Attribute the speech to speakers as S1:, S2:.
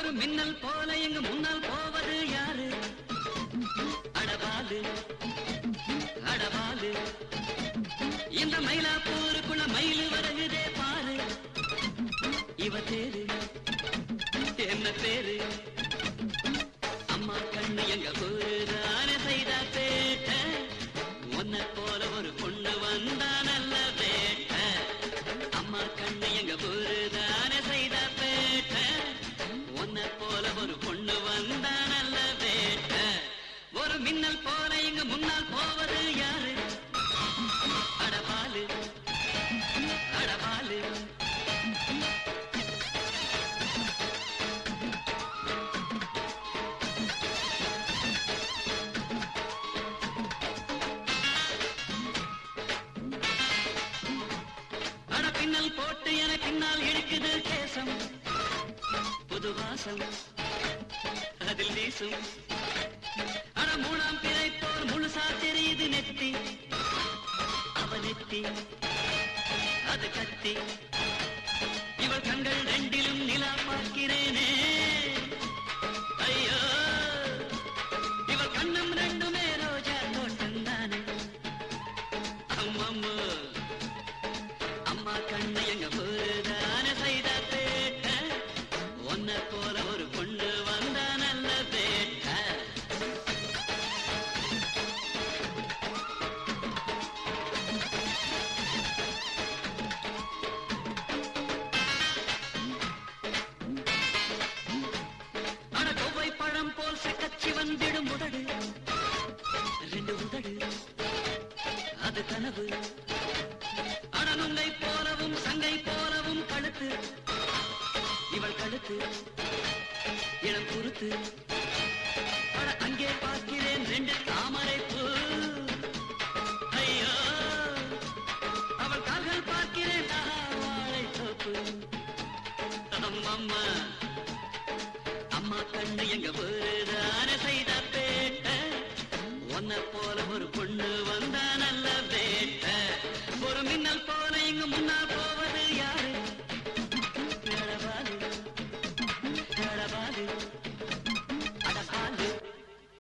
S1: ஒரு மின்னல் போல எங்க முன்னால் போவது யாரு அடபாலு அடபாலு இந்த மயிலாப்பூருக்குள்ள மயிலு வருகுதே பாரு இவ தேரு என்ன பேரு அம்மா கண்ணு எங்க ஊருதான செய்த பேட்ட உன்னை போல ஒரு பொண்ணு வந்தா நல்ல பேட்ட அம்மா கண்ணு எங்க ஊருதான செய்த பேட்ட உன்னை போல ஒரு பொண்ணு வந்தா நல்ல பேட்ட ஒரு மின்னல் போல இங்க முன்னால் போவது யாரு அடபாலு அடபாலு அட பின்னல் போட்டு என பின்னால் இழுக்குது கேசம் புது வாசம் அதில் வீசும் அட மூணாம் பிறை போல் முழுசா தெரியுது நெத்தி அவ நெத்தி அது கத்தி இவள் கண்கள் ரெண்டிலும் நிலா பார்க்கிறேனே ஐயோ இவள் கண்ணம் ரெண்டுமே ரோஜா தோட்டம் தானே அம்மம்மோ அம்மா கண்ணு எங்க போதான செய்த பேட்ட உன்னை போல ஒரு பொண்ணு வந்த நல்ல பேட்ட அட கொவ்வை பழம் போல் செக்கச்சி வந்திடும் உதடு ரெண்டு உதடு அது கனவு அடனுங்கை போலவும் சங்கை போலவும் கழுத்து இவள் கழுத்து இளம் குருத்து அட அங்கே பார்க்கிறேன் ரெண்டு